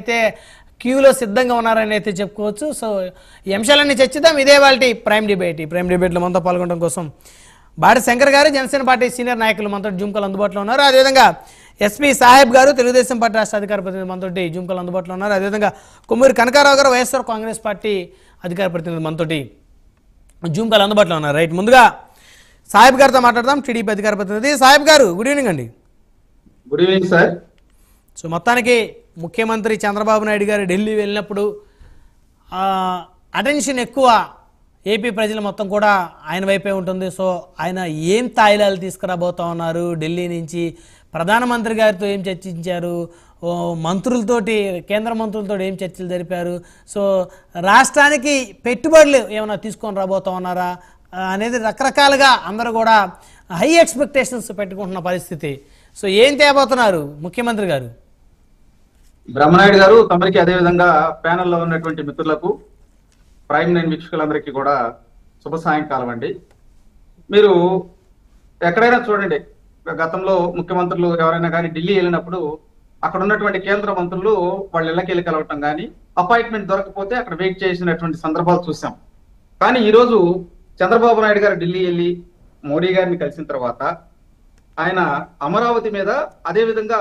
అయితే క్యూలో సిద్ధంగా ఉన్నారని అయితే చెప్పుకోవచ్చు సో ఈ అంశాలన్నీ చర్చిద్దాం ఇదే వాళ్ళ ప్రైమ్ డిబేట్ ఈ ప్రైమ్ డిబేట్లో మనతో పాల్గొనడం కోసం బాడి శంకర్ గారు జనసేన పార్టీ సీనియర్ నాయకులు మనతో జుంకలు అందుబాటులో ఉన్నారు అదేవిధంగా ఎస్పీ సాహెబ్ గారు తెలుగుదేశం పార్టీ రాష్ట్ర అధికార ప్రతినిధి మనతోటి జుంకలు అందుబాటులో ఉన్నారు అదేవిధంగా కొమ్మూరి కనకారావు గారు వైఎస్ఆర్ కాంగ్రెస్ పార్టీ అధికార ప్రతినిధి మనతోటి జూమ్ కాల్ అందుబాటులో ఉన్నారు రైట్ ముందుగా సాహెబ్ గారితో మాట్లాడదాం టీడీపీ అధికార ప్రతినిధి సాహెబ్ గారు గుడ్ ఈవినింగ్ అండి గుడ్ ఈవినింగ్ సార్ సో మొత్తానికి ముఖ్యమంత్రి చంద్రబాబు నాయుడు గారు ఢిల్లీ వెళ్ళినప్పుడు అటెన్షన్ ఎక్కువ ఏపీ ప్రజలు మొత్తం కూడా ఆయన వైపే ఉంటుంది సో ఆయన ఏం తాయిలాలు తీసుకురాబోతా ఉన్నారు ఢిల్లీ నుంచి ప్రధానమంత్రి గారితో ఏం చర్చించారు ఓ మంత్రులతోటి కేంద్ర మంత్రులతో ఏం చర్చలు జరిపారు సో రాష్ట్రానికి పెట్టుబడులు ఏమైనా తీసుకొని రాబోతా ఉన్నారా ఆ, అనేది రకరకాలుగా అందరూ కూడా హై ఎక్స్పెక్టేషన్స్ పెట్టుకుంటున్న పరిస్థితి సో ఏం తేబోతున్నారు ముఖ్యమంత్రి గారు బ్రహ్మనాయుడు గారు తమరికి అదే విధంగా ప్యానెల్లో ఉన్నటువంటి మిత్రులకు ప్రైమ్ నైన్ వీక్షకులందరికీ కూడా శుభ సాయంకాలం అండి మీరు ఎక్కడైనా చూడండి గతంలో ముఖ్యమంత్రులు ఎవరైనా కానీ ఢిల్లీ వెళ్ళినప్పుడు అక్కడ ఉన్నటువంటి కేంద్ర మంత్రులు వాళ్ళ ఇళ్ళకి వెళ్ళి కలవటం కానీ అపాయింట్మెంట్ దొరకపోతే అక్కడ వెయిట్ చేసినటువంటి సందర్భాలు చూసాం కానీ ఈ రోజు చంద్రబాబు నాయుడు గారు ఢిల్లీ వెళ్ళి మోడీ గారిని కలిసిన తర్వాత ఆయన అమరావతి మీద అదే విధంగా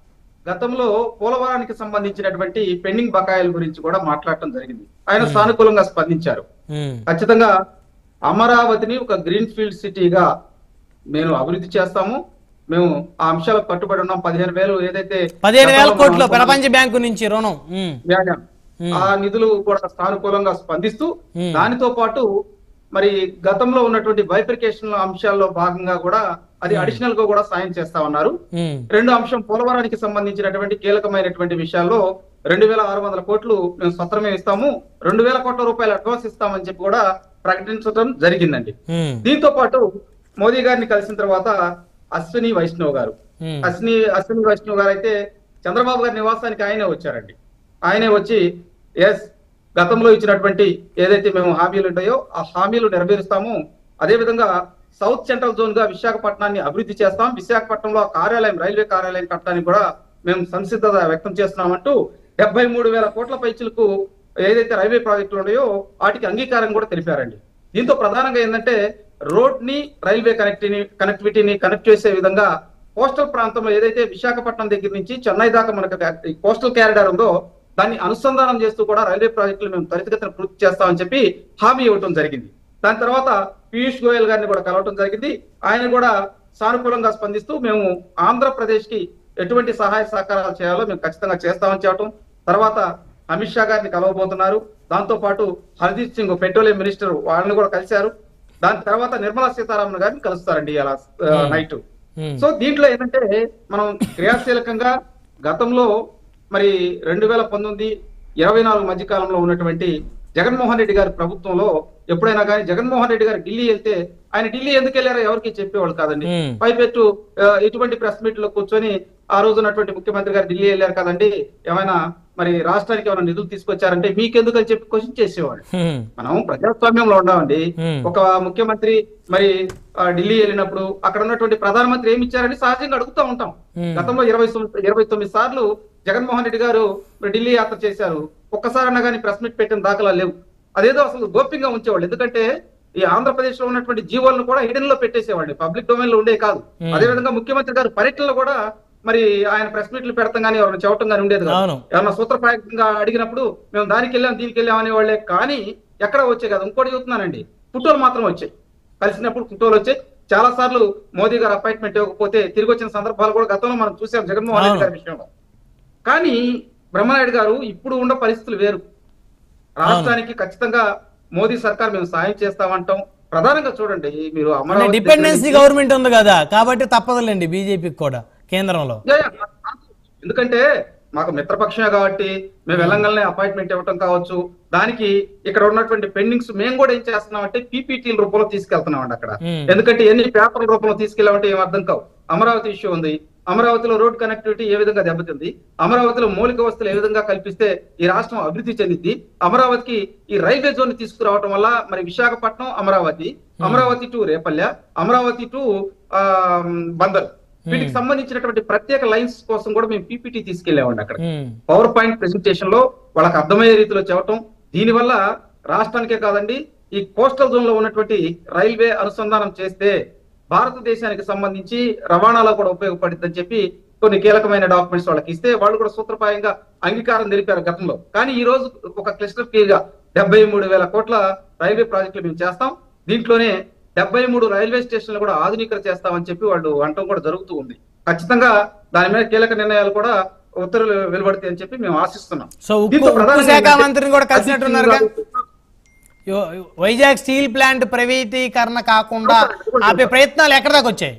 గతంలో పోలవరానికి సంబంధించినటువంటి పెండింగ్ బకాయిల గురించి కూడా మాట్లాడటం జరిగింది ఆయన సానుకూలంగా స్పందించారు ఉమ్, ఖచ్చితంగా అమరావతిని ఒక గ్రీన్ ఫీల్డ్ సిటీగా మేము అభివృద్ధి చేస్తాము మేము ఆ అంశాలకు కట్టుబడి ఉన్నాం పదిహేను వేలు ఏదైతే పదిహేను వేల గతంలో కోట్లు మనం ప్రపంచ బ్యాంకు నుంచి రుణం ఉమ్, వ్యాజం. ఆ నిధులు కూడా సానుకూలంగా స్పందిస్తూ Hmm. దానితో పాటు మరి గతంలో ఉన్నటువంటి బైఫికేషన్ అంశాల్లో భాగంగా కూడా అది అడిషనల్ గా కూడా సాయం చేస్తా ఉన్నారు ఉమ్, రెండు అంశం పోలవరానికి సంబంధించినటువంటి కీలకమైనటువంటి విషయాల్లో రెండు వేల ఆరు వందల కోట్లు మేము సత్రమే ఇస్తాము రెండు వేల కోట్ల రూపాయలు అడ్వాన్స్ ఇస్తామని చెప్పి కూడా ప్రకటించడం జరిగిందండి ఉమ్, దీంతో పాటు మోదీ గారిని కలిసిన తర్వాత అశ్విని వైష్ణవ్ గారు ఉమ్, అశ్విని అశ్విని వైష్ణవ్ గారు అయితే చంద్రబాబు గారి నివాసానికి ఆయనే వచ్చారండి ఆయనే వచ్చి ఎస్ గతంలో ఇచ్చినటువంటి ఏదైతే మేము హామీలు ఉంటాయో ఆ హామీలు నెరవేరుస్తాము అదే విధంగా సౌత్ సెంట్రల్ జోన్ గా విశాఖపట్నాన్ని అభివృద్ధి చేస్తాం విశాఖపట్నంలో ఆ కార్యాలయం రైల్వే కార్యాలయం కట్టడానికి కూడా మేము సంసిద్ధత వ్యక్తం చేస్తున్నామంటూ డెబ్బై మూడు వేల కోట్ల పైచులకు ఏదైతే రైల్వే ప్రాజెక్టులు ఉన్నాయో వాటికి అంగీకారం కూడా తెలిపారండి దీంతో ప్రధానంగా ఏంటంటే రోడ్ ని రైల్వే కనెక్టివిటీ కనెక్టివిటీని కనెక్ట్ చేసే విధంగా కోస్టల్ ప్రాంతంలో ఏదైతే విశాఖపట్నం దగ్గర నుంచి చెన్నై దాకా మనకు కోస్టల్ క్యారిడార్ ఉందో దాన్ని అనుసంధానం చేస్తూ కూడా రైల్వే ప్రాజెక్టులు మేము త్వరితగతిన పూర్తి చేస్తామని చెప్పి హామీ ఇవ్వటం జరిగింది దాని తర్వాత పీయూష్ గోయల్ గారిని కూడా కలవటం జరిగింది ఆయన కూడా సానుకూలంగా స్పందిస్తూ మేము ఆంధ్రప్రదేశ్ కి ఎటువంటి సహాయ సహకారాలు చేయాలో మేము ఖచ్చితంగా చేస్తామని చెప్పటం తర్వాత అమిత్ షా గారిని కలవబోతున్నారు దాంతో పాటు హర్దీప్ సింగ్ పెట్రోలియం మినిస్టర్ వాళ్ళని కూడా కలిశారు దాని తర్వాత నిర్మలా సీతారామన్ గారిని కలుస్తారండి ఇలా నైట్ ఉమ్, సో దీంట్లో ఏంటంటే మనం క్రియాశీలకంగా గతంలో మరి రెండు వేల పంతొమ్మిది ఇరవై నాలుగు మధ్య కాలంలో ఉన్నటువంటి జగన్మోహన్ రెడ్డి గారి ప్రభుత్వంలో ఎప్పుడైనా కానీ జగన్మోహన్ రెడ్డి గారు ఢిల్లీ వెళ్తే ఆయన ఢిల్లీ ఎందుకు వెళ్ళారో ఎవరికి చెప్పేవాళ్ళు కాదండి ఉమ్, పైపెట్టు ఆ, ఇటువంటి ప్రెస్ మీట్ లో కూర్చొని ఆ రోజు ఉన్నటువంటి ముఖ్యమంత్రి గారు ఢిల్లీ వెళ్ళారు కదండి ఏమైనా మరి రాష్ట్రానికి ఏమైనా నిధులు తీసుకొచ్చారంటే మీకెందుకు అని చెప్పి క్వశ్చన్ చేసేవాళ్ళు ఉమ్, మనం ప్రజాస్వామ్యంలో ఉన్నామండి Hmm. ఒక ముఖ్యమంత్రి మరి ఆ, ఢిల్లీ వెళ్ళినప్పుడు అక్కడ ఉన్నటువంటి ప్రధానమంత్రి ఏమి ఇచ్చారని సహజంగా అడుగుతూ ఉంటాం Hmm. గతంలో ఇరవై తొమ్మిది ఇరవై తొమ్మిది సార్లు జగన్మోహన్ రెడ్డి గారు మరి ఢిల్లీ యాత్ర చేశారు ఒక్కసారన్నా కానీ ప్రెస్ మీట్ పెట్టిన దాఖలా లేవు అదేదో అసలు గోప్యంగా ఉంచేవాళ్ళు ఎందుకంటే ఈ ఆంధ్రప్రదేశ్ లో ఉన్నటువంటి జీవోలను కూడా హిడెన్ లో పెట్టేసేవాళ్ళు పబ్లిక్ డొమైన్ లో ఉండే కాదు Hmm. అదే విధంగా ముఖ్యమంత్రి గారు పర్యటనలో కూడా మరి ఆయన ప్రెస్ మీట్లు పెడతాం కానీ ఎవరైనా చెప్పడం కానీ ఉండేది కాదు అవును ఏమన్నా సూత్రప్రాయంగా అడిగినప్పుడు మేము దానికి వెళ్ళాం దీనికి వెళ్ళాం అనేవాళ్లే కానీ ఎక్కడ వచ్చాయి కదా ఇంకోటి చెబుతున్నానండి ఫోటోలు మాత్రం వచ్చాయి కలిసినప్పుడు ఫోటోలు వచ్చాయి చాలా సార్లు మోదీ గారు అపాయింట్మెంట్ ఇవ్వకపోతే తిరిగి వచ్చిన సందర్భాలు కూడా గతంలో మనం చూసాం జగన్మోహన్ రెడ్డి గారి విషయంలో కానీ బ్రహ్మనాయుడు గారు ఇప్పుడు ఉన్న పరిస్థితులు వేరు రాష్ట్రానికి ఖచ్చితంగా మోదీ సర్కార్ మేము సాయం చేస్తామంటాం ప్రధానంగా చూడండి మీరు అంటే అమరావతి డిపెండెన్సీ దగ్గర నుంచి- గవర్నమెంట్ ఉంది కదా కాబట్టి తప్పదులేండి బీజేపీకి కూడా కేంద్రంలో యా, యా. ఎందుకంటే మాకు మిత్రపక్షమే కాబట్టి మేము వెళ్ళంగానే అపాయింట్మెంట్ ఇవ్వటం కావచ్చు దానికి ఇక్కడ ఉన్నటువంటి పెండింగ్స్ మేము కూడా ఏం చేస్తున్నాం అంటే పీపీటీల రూపంలో తీసుకెళ్తున్నాం అండి అక్కడ Hmm. ఎందుకంటే ఎన్ని పేపర్ల రూపంలో తీసుకెళ్ళామంటే ఏం అర్థం కావు అమరావతి ఇష్యూ ఉంది అమరావతిలో రోడ్ కనెక్టివిటీ ఏ విధంగా దెబ్బతింది అమరావతిలో మౌలిక వస్తువులు ఏ విధంగా కల్పిస్తే ఈ రాష్ట్రం అభివృద్ధి చెందింది అమరావతికి ఈ రైల్వే జోన్ తీసుకురావటం వల్ల మరి విశాఖపట్నం అమరావతి అమరావతి టు రేపల్లె అమరావతి టు ఆ, బందర్ వీటికి సంబంధించినటువంటి ప్రత్యేక లైన్స్ కోసం కూడా మేము పీపీటీ తీసుకెళ్లామండి అక్కడ ఉమ్, పవర్ పాయింట్ ప్రెజెంటేషన్ లో వాళ్ళకి అర్థమయ్యే రీతిలో చెప్పటం దీనివల్ల రాష్ట్రానికే కాదండి ఈ కోస్టల్ జోన్ లో ఉన్నటువంటి రైల్వే అనుసంధానం చేస్తే భారతదేశానికి సంబంధించి రవాణాలో కూడా ఉపయోగపడుతుందని చెప్పి కొన్ని కీలకమైన డాక్యుమెంట్స్ వాళ్ళకి ఇస్తే వాళ్ళు కూడా సూత్రప్రాయంగా అంగీకారం తెలిపారు గతంలో కానీ ఈ రోజు ఒక క్లిస్టర్ క్లియర్ గా డెబ్బై మూడు వేల కోట్ల రైల్వే ప్రాజెక్టులు మేము చేస్తాం దీంట్లోనే డెబ్బై మూడు రైల్వే స్టేషన్లు కూడా ఆధునీకరణ చేస్తామని చెప్పి వాళ్ళు అంటం కూడా జరుగుతూ ఉంది ఖచ్చితంగా దాని మీద కీలక నిర్ణయాలు కూడా ఉత్తర్వులు వెలువడతాయి అని చెప్పి మేము ఆశిస్తున్నాం సో ఉక్కు దీంతో ఉక్కు ప్రధానంగా శాఖ ఏంటంటే మంత్రిని కూడా కలిసినట్టున్నారుగా అజిత్ యో- వైజాగ్ స్టీల్ ప్లాంట్ ప్రైవేటీకరణ కాకుండా ఆపే ప్రయత్నాలు ఎక్కడ దాకా వచ్చాయి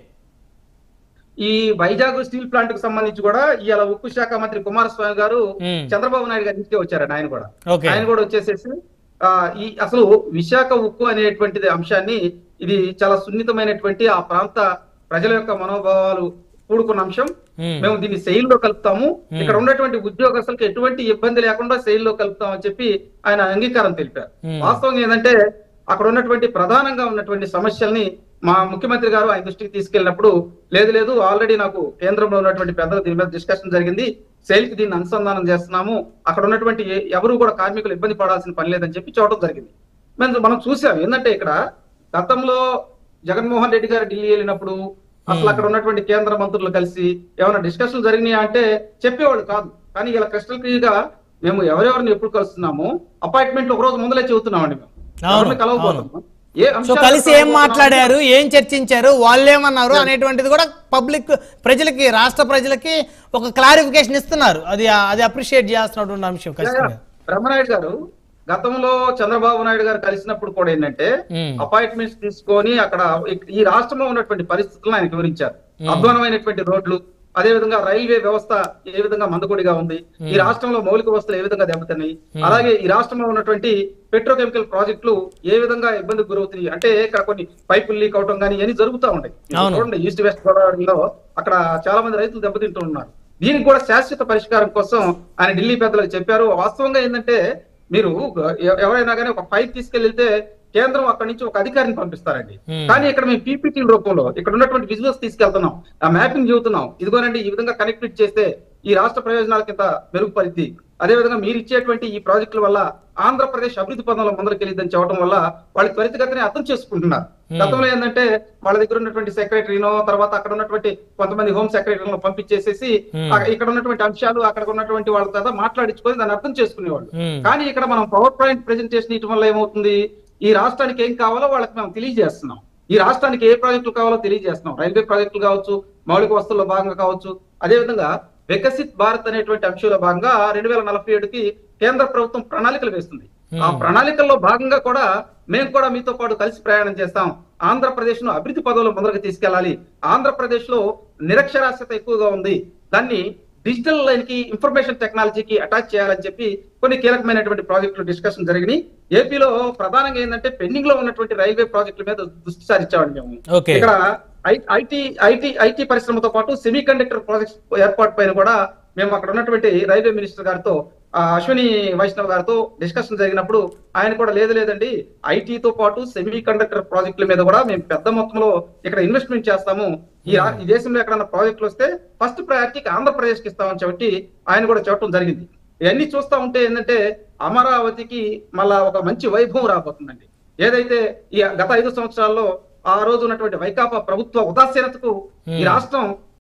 ఈ వైజాగ్ స్టీల్ ప్లాంట్ కు సంబంధించి కూడా ఇవాళ ఉక్కు శాఖ మంత్రి కుమారస్వామి గారు ఉమ్, చంద్రబాబు నాయుడు గారి ఇంటికి వచ్చారండి ఆయన కూడా ఓకే ఆయన కూడా వచ్చేసేసి ఆ ఈ అసలు విశాఖ ఉక్కు అనేటువంటిది అంశాన్ని ఇది చాలా సున్నితమైనటువంటి ఆ ప్రాంత ప్రజల యొక్క మనోభావాలు కూడుకున్న అంశం ఉమ్, మేము దీన్ని సెయిల్ లో కలుపుతాము ఇక్కడ ఉన్నటువంటి ఉద్యోగస్తులకు ఎటువంటి ఇబ్బంది లేకుండా సెయిల్ లో కలుపుతాం అని చెప్పి ఆయన అంగీకారం తెలిపారు Hmm. వాస్తవం ఏంటంటే అక్కడ ఉన్నటువంటి ప్రధానంగా ఉన్నటువంటి సమస్యల్ని మా ముఖ్యమంత్రి గారు ఆయన దృష్టికి తీసుకెళ్ళినప్పుడు లేదు లేదు ఆల్రెడీ నాకు కేంద్రంలో ఉన్నటువంటి పెద్దలు దీని మీద డిస్కషన్ జరిగింది సెయిల్ కి దీన్ని అనుసంధానం చేస్తున్నాము అక్కడ ఉన్నటువంటి ఏ- ఎవరు కూడా కార్మికులు ఇబ్బంది పడాల్సిన పని లేదని చెప్పి చూడటం జరిగింది మనం మనం చూసాం ఏంటంటే ఇక్కడ గతంలో జగన్మోహన్ రెడ్డి గారు ఢిల్లీ వెళ్ళినప్పుడు అసలు అక్కడ ఉన్నటువంటి కేంద్ర మంత్రులు కలిసి ఏమైనా డిస్కషన్ జరిగినాయా అంటే చెప్పేవాళ్ళు కాదు కానీ ఇలా క్రిస్టల్ క్లియర్ గా మేము ఎవరెవరిని ఎప్పుడు కలుస్తున్నాము అపాయింట్మెంట్ ఒక రోజు ముందలే చెబుతున్నామండి మేము అవును, ఎవరిని కలవబోతున్నాము ఏ సో అంశాలు కలిసి ఏం కలవబోతున్నాము? మాట్లాడారు ఏం చర్చించారు వాళ్ళు ఏమన్నారు అనేటువంటిది కూడా పబ్లిక్ ప్రజలకి రాష్ట్ర ప్రజలకి ఒక క్లారిఫికేషన్ ఇస్తున్నారు అది అది అప్రిషియేట్ చేస్తున్నటువంటి అంశం ఖచ్చితంగా బ్రహ్మనాయుడు గారు గతంలో చంద్రబాబు నాయుడు గారు కలిసినప్పుడు కూడా ఏంటంటే ఉమ్, అపాయింట్మెంట్స్ తీసుకొని అక్కడ ఈ రాష్ట్రంలో ఉన్నటువంటి పరిస్థితులను ఆయన వివరించారు అధ్వానమైనటువంటి రోడ్లు అదే విధంగా రైల్వే వ్యవస్థ ఏ విధంగా మందకొడిగా ఉంది ఈ రాష్ట్రంలో మౌలిక వస్తువులు ఏ విధంగా దెబ్బతిన్నాయి అలాగే ఈ రాష్ట్రంలో ఉన్నటువంటి పెట్రోకెమికల్ ప్రాజెక్టులు ఏ విధంగా ఇబ్బందికి గురవుతున్నాయి అంటే ఇక్కడ కొన్ని పైపులు లీక్ అవటం కానీ ఇవన్నీ జరుగుతూ ఉంటాయి ఇప్పుడు అవును. చూడండి ఈస్ట్ వెస్ట్ గోదావరిలో అక్కడ చాలా మంది రైతులు దెబ్బతింటూ ఉన్నారు దీనికి కూడా శాశ్వత పరిష్కారం కోసం ఆయన ఢిల్లీ పెద్దలకు చెప్పారు వాస్తవంగా ఏంటంటే మీరు ఎ- ఎవరైనా కానీ ఒక ఫైల్ తీసుకెళ్తే కేంద్రం అక్కడి నుంచి ఒక అధికారిని పంపిస్తారండి Hmm. కానీ ఇక్కడ మేము పీపీటీ రూపంలో ఇక్కడ ఉన్నటువంటి విజువల్స్ తీసుకెళ్తున్నాం ఆ మ్యాపింగ్ చెబుతున్నాం ఇదిగోనండి ఈ విధంగా కనెక్ట్ చేస్తే ఈ రాష్ట్ర ప్రయోజనాల కింద మెరుగుపరిద్ది అదే విధంగా మీరు ఇచ్చేటువంటి ఈ ప్రాజెక్టుల వల్ల ఆంధ్రప్రదేశ్ అభివృద్ధి పదంలో ముందరకెళ్ళిద్దని చెప్పడం వల్ల వాళ్ళు త్వరితగతిని అర్థం చేసుకుంటున్నారు గతంలో ఏంటంటే వాళ్ళ దగ్గర ఉన్నటువంటి సెక్రటరీనో తర్వాత అక్కడ ఉన్నటువంటి కొంతమంది హోమ్ సెక్రటరీలను పంపించేసేసి Hmm. ఆ- ఇక్కడ ఉన్నటువంటి అంశాలు అక్కడ ఉన్నటువంటి వాళ్ళ తర్వాత మాట్లాడించుకొని దాన్ని అర్థం చేసుకునేవాళ్ళు ఉమ్, కానీ ఇక్కడ మనం పవర్ పాయింట్ ప్రెజెంటేషన్ ఇవ్వడం వల్ల ఏమవుతుంది ఈ రాష్ట్రానికి ఏం కావాలో వాళ్ళకి మనం తెలియజేస్తున్నాం ఈ రాష్ట్రానికి ఏ ప్రాజెక్టులు కావాలో తెలియజేస్తున్నాం రైల్వే ప్రాజెక్టులు కావచ్చు మౌలిక వస్తువుల్లో భాగంగా కావచ్చు అదే విధంగా వికసిత్ భారత్ అనేటువంటి అంశంలో భాగంగా రెండు వేల నలభై ఏడుకి కేంద్ర ప్రభుత్వం ప్రణాళికలు వేస్తుంది ఆ ప్రణాళికల్లో భాగంగా కూడా మేము కూడా మీతో పాటు కలిసి ప్రయాణం చేస్తాం ఆంధ్రప్రదేశ్ ను అభివృద్ధి పదవులు ముందరకు తీసుకెళ్లాలి ఆంధ్రప్రదేశ్ లో నిరక్షరాస్యత ఎక్కువగా ఉంది దాన్ని డిజిటల్ లైన్ కి ఇన్ఫర్మేషన్ టెక్నాలజీకి అటాచ్ చేయాలని చెప్పి కొన్ని కీలకమైనటువంటి ప్రాజెక్టులు డిస్కషన్ జరిగినాయి ఏపీలో ప్రధానంగా ఏంటంటే పెండింగ్ లో ఉన్నటువంటి రైల్వే ప్రాజెక్టుల మీద దృష్టి సారించామండి మేము ఓకే ఇక్కడ ఐటీ ఐటీ ఐటీ పరిశ్రమతో పాటు సెమీ కండక్టర్ ప్రాజెక్ట్స్ ఏర్పాటు పైన కూడా మేము అక్కడ ఉన్నటువంటి రైల్వే మినిస్టర్ గారితో ఆ, అశ్విని వైష్ణవ్ గారితో డిస్కషన్ జరిగినప్పుడు ఆయన కూడా లేదు లేదండి ఐటీతో పాటు సెమీ కండక్టర్ ప్రాజెక్టుల మీద కూడా మేము పెద్ద మొత్తంలో ఇక్కడ ఇన్వెస్ట్మెంట్ చేస్తాము ఈ రా- ఈ దేశంలో ఎక్కడైనా ప్రాజెక్టులు వస్తే ఫస్ట్ ప్రయారిటీకి ఆంధ్రప్రదేశ్ కి ఇస్తామని చెప్పి ఆయన కూడా చెప్పడం జరిగింది ఇవన్నీ చూస్తా ఉంటే ఏంటంటే అమరావతికి మళ్ళా ఒక మంచి వైభవం రాబోతుందండి ఏదైతే ఈ గత ఐదు సంవత్సరాల్లో ఆ రోజు ఉన్నటువంటి వైకాపా ప్రభుత్వ ఉదాసీనతకు ఈ రాష్ట్రం